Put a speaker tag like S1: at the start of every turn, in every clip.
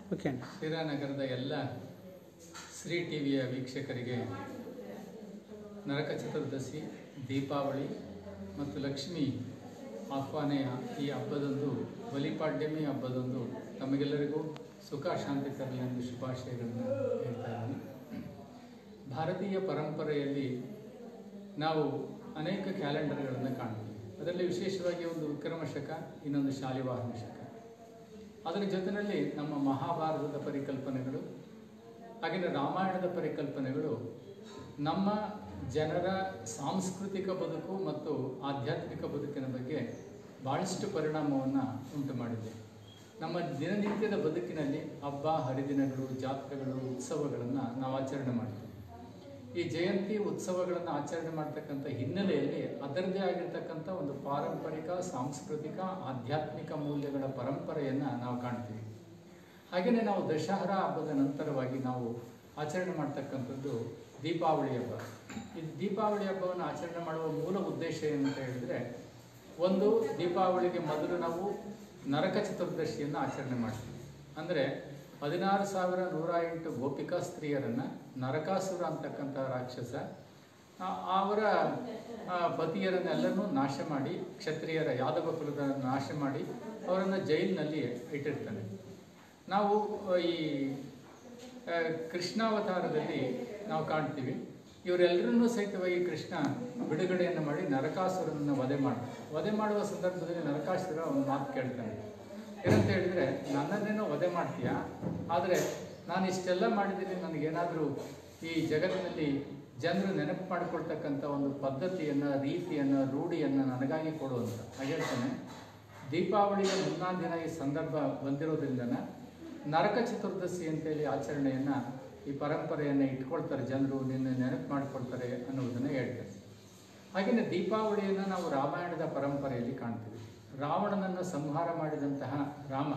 S1: okay ಅಣ್ಣ
S2: ಶ್ರೀರಾನಗರದ ಎಲ್ಲ ಶ್ರೀ ಟಿವಿಯ ವೀಕ್ಷಕರಿಗೆ ನರಕ ಚತುರ್ದಶಿ ದೀಪಾವಳಿ ಮತ್ತು ಲಕ್ಷ್ಮಿ ಆಹ್ವಾನೆಯ ಈ ಹಬ್ಬದಂದು ಬಲಿಪಾಡ್ಯಮಿ ಹಬ್ಬದಂದು ತಮಗೆಲ್ಲರಿಗೂ ಸುಖ ಶಾಂತಿ ತರಲಿ ಎಂದು ಶುಭಾಶಯಗಳನ್ನು ಹೇಳ್ತಾ ಇದ್ದೀನಿ ಭಾರತೀಯ ಪರಂಪರೆಯಲ್ಲಿ ನಾವು ಅನೇಕ ಕ್ಯಾಲೆಂಡರ್ಗಳನ್ನು ಕಾಣ್ತೀವಿ ಅದರಲ್ಲಿ ವಿಶೇಷವಾಗಿ ಒಂದು ವಿಕ್ರಮ ಶಕ ಇನ್ನೊಂದು ಶಾಲಿವಾಹನ ಶಕ ಅದರ ಜೊತೆಯಲ್ಲಿ ನಮ್ಮ ಮಹಾಭಾರತದ ಪರಿಕಲ್ಪನೆಗಳು ಹಾಗೆಯೇ ರಾಮಾಯಣದ ಪರಿಕಲ್ಪನೆಗಳು ನಮ್ಮ ಜನರ ಸಾಂಸ್ಕೃತಿಕ ಬದುಕು ಮತ್ತು ಆಧ್ಯಾತ್ಮಿಕ ಬದುಕಿನ ಬಗ್ಗೆ ಭಾಳಷ್ಟು ಪರಿಣಾಮವನ್ನು ಉಂಟು ಮಾಡಿದೆ ನಮ್ಮ ದಿನನಿತ್ಯದ ಬದುಕಿನಲ್ಲಿ ಹಬ್ಬ ಹರಿದಿನಗಳು ಜಾತ್ರೆಗಳು ಉತ್ಸವಗಳನ್ನು ನಾವು ಆಚರಣೆ ಮಾಡ್ತೀವಿ ಈ ಜಯಂತಿ ಉತ್ಸವಗಳನ್ನು ಆಚರಣೆ ಮಾಡ್ತಕ್ಕಂಥ ಹಿನ್ನೆಲೆಯಲ್ಲಿ ಅದರದೇ ಆಗಿರ್ತಕ್ಕಂಥ ಒಂದು ಪಾರಂಪರಿಕ ಸಾಂಸ್ಕೃತಿಕ ಆಧ್ಯಾತ್ಮಿಕ ಮೌಲ್ಯಗಳ ಪರಂಪರೆಯನ್ನು ನಾವು ಕಾಣ್ತೀವಿ ಹಾಗೆಯೇ ನಾವು ದಶಹರಾ ಹಬ್ಬದ ನಂತರವಾಗಿ ನಾವು ಆಚರಣೆ ಮಾಡ್ತಕ್ಕಂಥದ್ದು ದೀಪಾವಳಿ ಹಬ್ಬ ಈ ದೀಪಾವಳಿ ಹಬ್ಬವನ್ನು ಆಚರಣೆ ಮಾಡುವ ಮೂಲ ಉದ್ದೇಶ ಏನಂತ ಹೇಳಿದ್ರೆ ಒಂದು ದೀಪಾವಳಿಗೆ ಮೊದಲು ನಾವು ನರಕ ಚತುರ್ದಶಿಯನ್ನು ಆಚರಣೆ ಮಾಡ್ತೀವಿ ಅಂದರೆ ಹದಿನಾರು ಸಾವಿರ ನೂರ ಎಂಟು ಗೋಪಿಕಾ ಸ್ತ್ರೀಯರನ್ನು ನರಕಾಸುರ ಅಂತಕ್ಕಂಥ ರಾಕ್ಷಸ ಆ- ಅವರ ಆ, ಪತಿಯರನ್ನೆಲ್ಲನೂ ನಾಶ ಮಾಡಿ ಕ್ಷತ್ರಿಯರ ಯಾದವ ಕುಲದ ನಾಶ ಮಾಡಿ ಅವರನ್ನು ಜೈಲಿನಲ್ಲಿ ಇಟ್ಟಿರ್ತಾನೆ ನಾವು ಆ, ಈ ಆ, ಕೃಷ್ಣಾವತಾರದಲ್ಲಿ ನಾವು ಕಾಣ್ತೀವಿ ಇವರೆಲ್ಲರನ್ನೂ ಸಹಿತವಾಗಿ ಕೃಷ್ಣ ಬಿಡುಗಡೆಯನ್ನು ಮಾಡಿ ನರಕಾಸುರನನ್ನು ವಧೆ ಮಾಡ್ತಾರೆ ವಧೆ ಮಾಡುವ ಸಂದರ್ಭದಲ್ಲಿ ನರಕಾಸುರ ಒಂದು ಮಾತು ಕೇಳ್ತಾನೆ ಏನಂತ ಹೇಳಿದ್ರೆ ನನ್ನನ್ನೇನೋ ವಧೆ ಮಾಡ್ತೀಯಾ ಆದರೆ ನಾನು ಇಷ್ಟೆಲ್ಲ ಮಾಡಿದ್ದೀನಿ ನನಗೇನಾದರೂ ಈ ಜಗತ್ತಿನಲ್ಲಿ ಜನರು ನೆನಪು ಮಾಡಿಕೊಳ್ತಕ್ಕಂಥ ಒಂದು ಪದ್ಧತಿಯನ್ನು ರೀತಿಯನ್ನು ರೂಢಿಯನ್ನು ನನಗಾಗಿ ಕೊಡು ಅಂತ ಹಾಗೆ ಹೇಳ್ತಾನೆ ದೀಪಾವಳಿಯ ಮುನ್ನಾ ದಿನ ಈ ಸಂದರ್ಭ ಬಂದಿರೋದ್ರಿಂದ ನರಕ ಚತುರ್ದಶಿ ಅಂತೇಳಿ ಆಚರಣೆಯನ್ನು ಈ ಪರಂಪರೆಯನ್ನು ಇಟ್ಕೊಳ್ತಾರೆ ಜನರು ನಿನ್ನ ನೆನಪು ಮಾಡಿಕೊಳ್ತಾರೆ ಅನ್ನೋದನ್ನು ಹೇಳ್ತಾರೆ ಹಾಗೆಯೇ ದೀಪಾವಳಿಯನ್ನು ನಾವು ರಾಮಾಯಣದ ಪರಂಪರೆಯಲ್ಲಿ ಕಾಣ್ತೀವಿ ರಾವಣನನ್ನು ಸಂಹಾರ ಮಾಡಿದಂತಹ ರಾಮ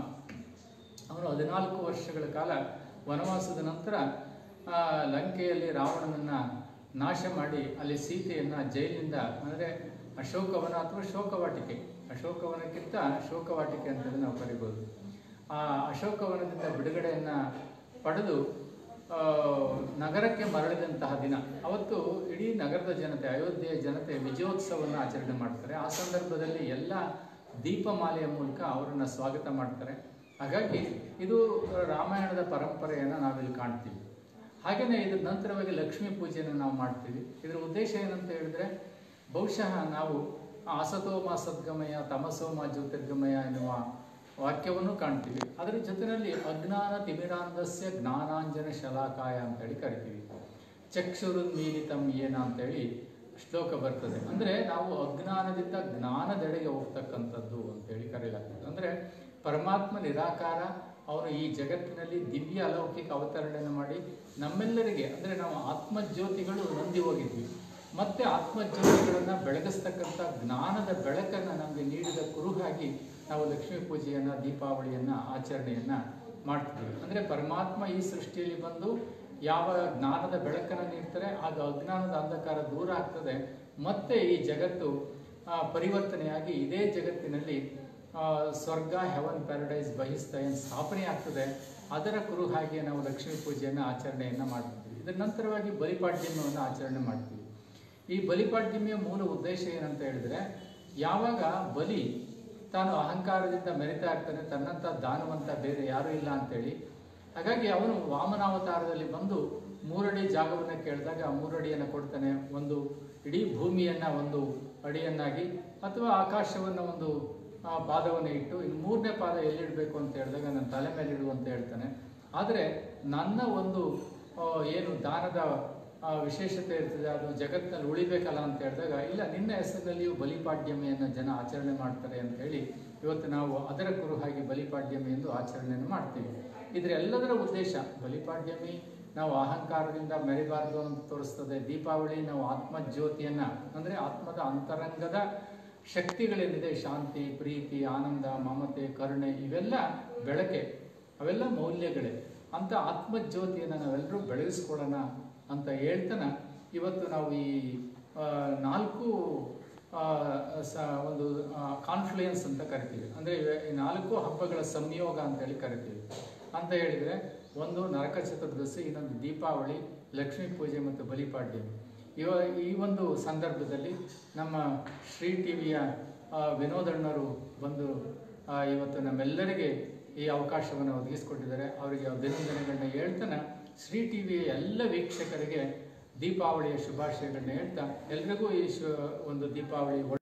S2: ಅವನು ಹದಿನಾಲ್ಕು ವರ್ಷಗಳ ಕಾಲ ವನವಾಸದ ನಂತರ ಆ, ಲಂಕೆಯಲ್ಲಿ ರಾವಣನನ್ನು ನಾಶ ಮಾಡಿ ಅಲ್ಲಿ ಸೀತೆಯನ್ನು ಜೈಲಿನಿಂದ ಅಂದರೆ ಅಶೋಕವನ ಅಥವಾ ಶೋಕವಾಟಿಕೆ ಅಶೋಕವನಕ್ಕಿಂತ ಶೋಕವಾಟಿಕೆ ಅಂತೇಳಿ ನಾವು ಕರಿಬೋದು ಆ ಅಶೋಕವನದಿಂದ ಬಿಡುಗಡೆಯನ್ನು ಪಡೆದು ಆ, ನಗರಕ್ಕೆ ಮರಳಿದಂತಹ ದಿನ ಅವತ್ತು ಇಡೀ ನಗರದ ಜನತೆ ಅಯೋಧ್ಯೆಯ ಜನತೆ ವಿಜಯೋತ್ಸವವನ್ನು ಆಚರಣೆ ಮಾಡ್ತಾರೆ ಆ ಸಂದರ್ಭದಲ್ಲಿ ಎಲ್ಲ ದೀಪಮಾಲೆಯ ಮೂಲಕ ಅವರನ್ನು ಸ್ವಾಗತ ಮಾಡ್ತಾರೆ ಹಾಗಾಗಿ ಇದು ರಾಮಾಯಣದ ಪರಂಪರೆಯನ್ನು ನಾವಿಲ್ಲಿ ಕಾಣ್ತೀವಿ ಹಾಗೆಯೇ ಇದ್ರ ನಂತರವಾಗಿ ಲಕ್ಷ್ಮೀ ಪೂಜೆಯನ್ನು ನಾವು ಮಾಡ್ತೀವಿ ಇದರ ಉದ್ದೇಶ ಏನಂತ ಹೇಳಿದ್ರೆ ಬಹುಶಃ ನಾವು ಅಸತೋಮ ಸದ್ಗಮಯ ತಮಸೋಮ ಜ್ಯೋತಿರ್ಗಮಯ ಎನ್ನುವ ವಾಕ್ಯವನ್ನು ಕಾಣ್ತೀವಿ ಅದರ ಜೊತೆಯಲ್ಲಿ ಅಜ್ಞಾನ ತಿಮಿರಾಂಧಸ್ಯ ಜ್ಞಾನಾಂಜನ ಶಲಾಕಾಯ ಅಂತೇಳಿ ಕರಿತೀವಿ ಚಕ್ಷುರುನ್ಮೀಲಿತಂ ಏನ ಅಂತೇಳಿ ಶ್ಲೋಕ ಬರ್ತದೆ ಅಂದರೆ ನಾವು ಅಜ್ಞಾನದಿಂದ ಜ್ಞಾನದೆಡೆಗೆ ಹೋಗ್ತಕ್ಕಂಥದ್ದು ಅಂತೇಳಿ ಕರೆಯಲಾಗ್ತದೆ ಅಂದರೆ ಪರಮಾತ್ಮ ನಿರಾಕಾರ ಅವನು ಈ ಜಗತ್ತಿನಲ್ಲಿ ದಿವ್ಯ ಅಲೌಕಿಕ ಅವತರಣೆಯನ್ನು ಮಾಡಿ ನಮ್ಮೆಲ್ಲರಿಗೆ ಅಂದರೆ ನಾವು ಆತ್ಮಜ್ಯೋತಿಗಳು ನೊಂದಿ ಹೋಗಿದ್ವಿ ಮತ್ತೆ ಆತ್ಮಜ್ಯೋತಿಗಳನ್ನು ಬೆಳಗಿಸ್ತಕ್ಕಂಥ ಜ್ಞಾನದ ಬೆಳಕನ್ನು ನಮಗೆ ನೀಡಿದ ಕುರುಹಾಗಿ ನಾವು ಲಕ್ಷ್ಮೀ ಪೂಜೆಯನ್ನು ದೀಪಾವಳಿಯನ್ನು ಆಚರಣೆಯನ್ನು ಮಾಡ್ತೀವಿ ಅಂದರೆ ಪರಮಾತ್ಮ ಈ ಸೃಷ್ಟಿಯಲ್ಲಿ ಬಂದು ಯಾವ ಜ್ಞಾನದ ಬೆಳಕನ್ನು ನೀಡ್ತಾರೆ ಆಗ ಅಜ್ಞಾನದ ಅಂಧಕಾರ ದೂರ ಆಗ್ತದೆ ಮತ್ತೆ ಈ ಜಗತ್ತು ಆ, ಪರಿವರ್ತನೆಯಾಗಿ ಇದೇ ಜಗತ್ತಿನಲ್ಲಿ ಆ, ಸ್ವರ್ಗ ಹೆವನ್ ಪ್ಯಾರಡೈಸ್ ಬಹಿಸ್ತಯನ್ ಸ್ಥಾಪನೆ ಆಗ್ತದೆ ಅದರ ಕುರುಹಾಗಿ ನಾವು ಲಕ್ಷ್ಮೀ ಪೂಜೆಯನ್ನು ಆಚರಣೆಯನ್ನು ಮಾಡ್ತೀವಿ ಇದರ ನಂತರವಾಗಿ ಬಲಿಪಾಡ್ಯಮವನ್ನು ಆಚರಣೆ ಮಾಡ್ತೀವಿ ಈ ಬಲಿಪಾಡ್ಯಮಿಯ ಮೂಲ ಉದ್ದೇಶ ಏನಂತ ಹೇಳಿದ್ರೆ ಯಾವಾಗ ಬಲಿ ತಾನು ಅಹಂಕಾರದಿಂದ ಮೆರಿತಾ ಇರ್ತಾನೆ ತನ್ನಂಥ ದಾನವಂತ ಬೇರೆ ಯಾರೂ ಇಲ್ಲ ಅಂತೇಳಿ ಹಾಗಾಗಿ ಅವನು ವಾಮನಾವತಾರದಲ್ಲಿ ಬಂದು ಮೂರಡಿ ಜಾಗವನ್ನು ಕೇಳಿದಾಗ ಆ ಮೂರಡಿಯನ್ನು ಕೊಡ್ತಾನೆ ಒಂದು ಇಡೀ ಭೂಮಿಯನ್ನ ಒಂದು ಅಡಿಯನ್ನಾಗಿ ಅಥವಾ ಆಕಾಶವನ್ನು ಒಂದು ಆ, ಪಾದವನ್ನು ಇಟ್ಟು ಇನ್ನು ಮೂರನೇ ಪಾದ ಎಲ್ಲಿಡಬೇಕು ಅಂತ ಹೇಳಿದಾಗ ನನ್ನ ತಲೆ ಮೇಲೆ ಇಡು ಅಂತ ಹೇಳ್ತಾನೆ ಆದರೆ ನನ್ನ ಒಂದು ಆ, ಏನು ದಾನದ ಆ, ವಿಶೇಷತೆ ಇರ್ತದೆ ಅದು ಜಗತ್ತಿನಲ್ಲಿ ಉಳಿಬೇಕಲ್ಲ ಅಂತ ಹೇಳಿದಾಗ ಇಲ್ಲ ನಿನ್ನ ಹೆಸರಿನಲ್ಲಿಯೂ ಬಲಿಪಾಡ್ಯಮಿಯನ್ನು ಜನ ಆಚರಣೆ ಮಾಡ್ತಾರೆ ಅಂತ ಹೇಳಿ ಇವತ್ತು ನಾವು ಅದರ ಕುರುಹಾಗಿ ಬಲಿಪಾಡ್ಯಮಿ ಎಂದು ಆಚರಣೆಯನ್ನು ಮಾಡ್ತೀವಿ ಇದ್ರ ಎಲ್ಲದರ ಉದ್ದೇಶ ಬಲಿಪಾಡ್ಯಮಿ ನಾವು ಅಹಂಕಾರದಿಂದ ಮೆರಿಬಾರದು ಅಂತ ತೋರಿಸ್ತದೆ ದೀಪಾವಳಿ ನಾವು ಆತ್ಮಜ್ಯೋತಿಯನ್ನ ಅಂದರೆ ಆತ್ಮದ ಅಂತರಂಗದ ಶಕ್ತಿಗಳೇನಿದೆ ಶಾಂತಿ ಪ್ರೀತಿ ಆನಂದ ಮಮತೆ ಕರುಣೆ ಇವೆಲ್ಲ ಬೆಳಕೆ ಅವೆಲ್ಲ ಮೌಲ್ಯಗಳೇ ಅಂತ ಆತ್ಮಜ್ಯೋತಿಯನ್ನು ನಾವೆಲ್ಲರೂ ಬೆಳೆಸ್ಕೊಳ್ಳೋಣ ಅಂತ ಹೇಳ್ತಾನ ಇವತ್ತು ನಾವು ಈ ಆ, ನಾಲ್ಕು ಆ, ಸ ಒಂದು ಕಾನ್ಫ್ಲುಯೆನ್ಸ್ ಅಂತ ಕರಿತೀವಿ ಅಂದರೆ ಈ ನಾಲ್ಕು ಹಬ್ಬಗಳ ಸಂಯೋಗ ಅಂತೇಳಿ ಕರಿತೀವಿ ಅಂತ ಹೇಳಿದರೆ ಒಂದು ನರಕ ಚತುರ್ದಶಿ ಇನ್ನೊಂದು ದೀಪಾವಳಿ ಲಕ್ಷ್ಮೀ ಪೂಜೆ ಮತ್ತು ಬಲಿಪಾಡ್ಯ ಇವ ಈ ಒಂದು ಸಂದರ್ಭದಲ್ಲಿ ನಮ್ಮ ಶ್ರೀ ಟಿ ವಿಯ ವಿನೋದಣ್ಣರು ಬಂದು ಆ, ಇವತ್ತು ನಮ್ಮೆಲ್ಲರಿಗೆ ಈ ಅವಕಾಶವನ್ನು ಒದಗಿಸಿಕೊಟ್ಟಿದ್ದಾರೆ ಅವರಿಗೆ ಅಭಿನಂದನೆಗಳನ್ನ ಹೇಳ್ತಾನೆ ಶ್ರೀ ಟಿ ವಿಯ ಎಲ್ಲ ವೀಕ್ಷಕರಿಗೆ ದೀಪಾವಳಿಯ ಶುಭಾಶಯಗಳನ್ನ ಹೇಳ್ತಾ ಎಲ್ರಿಗೂ ಈ ಶು ಒಂದು ದೀಪಾವಳಿ